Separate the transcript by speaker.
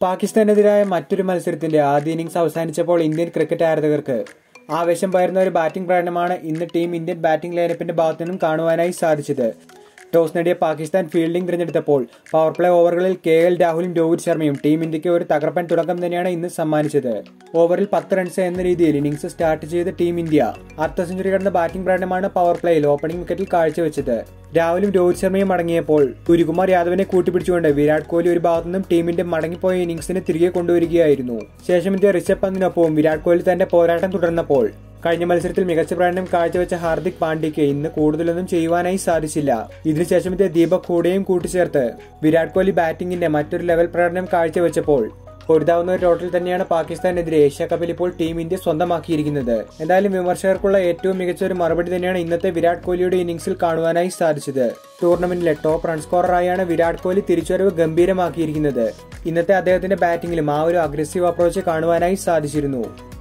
Speaker 1: പാകിസ്ഥാനെതിരായ മറ്റൊരു മത്സരത്തിന്റെ ആദ്യ ഇന്നിംഗ്സ് അവസാനിച്ചപ്പോൾ ഇന്ത്യൻ ക്രിക്കറ്റ് ആരാധകർക്ക് ആവേശം പകരുന്ന ഒരു ബാറ്റിംഗ് പ്രകടനമാണ് ഇന്ന് ടീം ഇന്ത്യൻ ബാറ്റിംഗ് ലൈനപ്പിന്റെ ഭാഗത്തു നിന്നും കാണുവാനായി സാധിച്ചത് ടോസ് നേടിയ പാകിസ്ഥാൻ ഫീൽഡിംഗ് തിരഞ്ഞെടുത്തപ്പോൾ പവർ പ്ലേ ഓവറുകളിൽ കെ എൽ രാഹുലും രോഹിത് ശർമ്മയും ടീം ഇന്ത്യക്ക് ഒരു തകർപ്പൻ തുടക്കം തന്നെയാണ് ഇന്ന് സമ്മാനിച്ചത് ഓവറിൽ പത്ത് റൺസ് എന്ന രീതിയിൽ ഇന്നിംഗ്സ് സ്റ്റാർട്ട് ചെയ്ത ടീം ഇന്ത്യ അർദ്ധ സെഞ്ചുറി കടന്ന ബാറ്റിംഗ് പ്രകടനമാണ് പവർ പ്ലേയിൽ ഓപ്പണിംഗ് വിക്കറ്റിൽ കാഴ്ചവെച്ചത് രാഹുലും രോഹിത് ശർമ്മയും മടങ്ങിയപ്പോൾ സൂര്യകുമാർ യാദവിനെ കൂട്ടിപ്പിടിച്ചുകൊണ്ട് വിരാട് കോഹ്ലി ഒരു ഭാഗത്തു നിന്നും ടീമിന്റെ മടങ്ങിപ്പോയ ഇന്നിംഗ്സിനെ തിരികെ കൊണ്ടുവരികയായിരുന്നു ശേഷം ഇന്ത്യ ഋഷഭ് പന്തിനൊപ്പവും വിരാട് കോഹ്ലി തന്റെ പോരാട്ടം തുടർന്നപ്പോൾ കഴിഞ്ഞ മത്സരത്തിൽ മികച്ച പ്രകടനം കാഴ്ചവെച്ച ഹാർദിക് പാണ്ഡ്യയ്ക്ക് ഇന്ന് കൂടുതലൊന്നും ചെയ്യുവാനായി സാധിച്ചില്ല ഇതിനുശേഷം ഇത് ദീപക് ഹൂഡയും കൂട്ടിച്ചേർത്ത് വിരാട് കോഹ്ലി ബാറ്റിംഗിന്റെ മറ്റൊരു ലെവൽ പ്രകടനം കാഴ്ചവെച്ചപ്പോൾ പൊരുതാവുന്ന ഒരു ടോട്ടൽ തന്നെയാണ് പാകിസ്ഥാനെതിരെ ഏഷ്യ കപ്പിൽ ഇപ്പോൾ ടീം ഇന്ത്യ സ്വന്തമാക്കിയിരിക്കുന്നത് എന്തായാലും വിമർശകർക്കുള്ള ഏറ്റവും മികച്ച ഒരു മറുപടി തന്നെയാണ് ഇന്നത്തെ വിരാട് കോഹ്ലിയുടെ ഇന്നിംഗ്സിൽ കാണുവാനായി സാധിച്ചത് ടൂർണമെന്റിലെ ടോപ്പ് റൺ സ്കോററായാണ് വിരാട് കോഹ്ലി തിരിച്ചുവരവ് ഗംഭീരമാക്കിയിരിക്കുന്നത് ഇന്നത്തെ അദ്ദേഹത്തിന്റെ ബാറ്റിംഗിലും ആ ഒരു അഗ്രസീവ് അപ്രോച്ച് കാണുവാനായി സാധിച്ചിരുന്നു